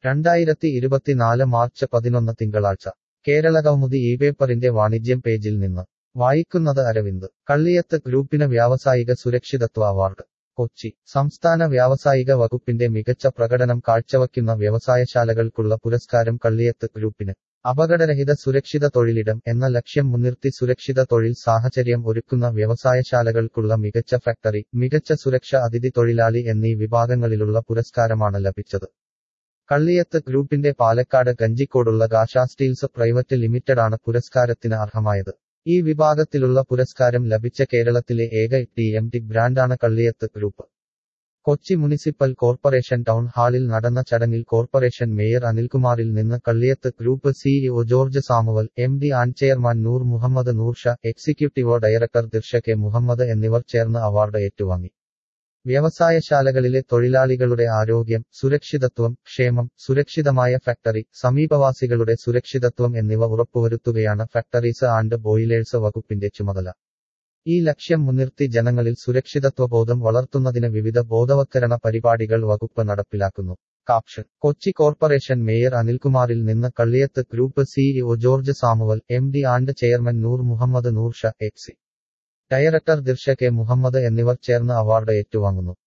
രണ്ടായിരത്തി ഇരുപത്തിനാല് മാർച്ച് പതിനൊന്ന് തിങ്കളാഴ്ച കേരള കൗമുദി ഈ പേപ്പറിന്റെ വാണിജ്യം പേജിൽ നിന്ന് വായിക്കുന്നത് അരവിന്ദ് കള്ളിയത്ത് ഗ്രൂപ്പിന് വ്യാവസായിക സുരക്ഷിതത്വ അവാർഡ് കൊച്ചി സംസ്ഥാന വ്യാവസായിക വകുപ്പിന്റെ മികച്ച പ്രകടനം കാഴ്ചവയ്ക്കുന്ന വ്യവസായശാലകൾക്കുള്ള പുരസ്കാരം കള്ളിയത്ത് ഗ്രൂപ്പിന് അപകടരഹിത സുരക്ഷിത തൊഴിലിടം എന്ന ലക്ഷ്യം മുൻനിർത്തി സുരക്ഷിത തൊഴിൽ സാഹചര്യം ഒരുക്കുന്ന വ്യവസായശാലകൾക്കുള്ള മികച്ച ഫാക്ടറി മികച്ച സുരക്ഷ അതിഥി തൊഴിലാളി എന്നീ വിഭാഗങ്ങളിലുള്ള പുരസ്കാരമാണ് ലഭിച്ചത് കള്ളിയത്ത് ഗ്രൂപ്പിന്റെ പാലക്കാട് കഞ്ചിക്കോടുള്ള ഗാഷ സ്റ്റീൽസ് പ്രൈവറ്റ് ലിമിറ്റഡാണ് പുരസ്കാരത്തിന് അർഹമായത് ഈ വിഭാഗത്തിലുള്ള പുരസ്കാരം ലഭിച്ച കേരളത്തിലെ ഏക ടി എം ടി ബ്രാൻഡാണ് Kalliyath group Kochi municipal corporation town ഹാളിൽ നടന്ന ചടങ്ങിൽ കോർപ്പറേഷൻ മേയർ അനിൽകുമാറിൽ നിന്ന് Kalliyath group CEO George Samuel M D and chairman Noor Muhammad Noor Sha executive director Dirsha K Muhammad എന്നിവർ ചേർന്ന് അവാർഡ് ഏറ്റുവാങ്ങി വ്യവസായശാലകളിലെ തൊഴിലാളികളുടെ ആരോഗ്യം സുരക്ഷിതത്വം ക്ഷേമം സുരക്ഷിതമായ ഫാക്ടറി സമീപവാസികളുടെ സുരക്ഷിതത്വം എന്നിവ ഉറപ്പുവരുത്തുകയാണ് ഫാക്ടറീസ് ആൻഡ് ബോയിലേഴ്സ് വകുപ്പിന്റെ ചുമതല ഈ ലക്ഷ്യം മുൻനിർത്തി ജനങ്ങളിൽ സുരക്ഷിതത്വബോധം വളർത്തുന്നതിന് വിവിധ ബോധവത്കരണ പരിപാടികൾ വകുപ്പ് നടപ്പിലാക്കുന്നു കാപ്ഷൻ കൊച്ചി കോർപ്പറേഷൻ മേയർ അനിൽകുമാറിൽ നിന്ന് Kalliyath group CEO George Samuel M D and chairman Noor Muhammad Noor Sha exec director Dirsha K Muhammad എന്നിവർ ചേർന്ന് അവാർഡ് ഏറ്റുവാങ്ങുന്നു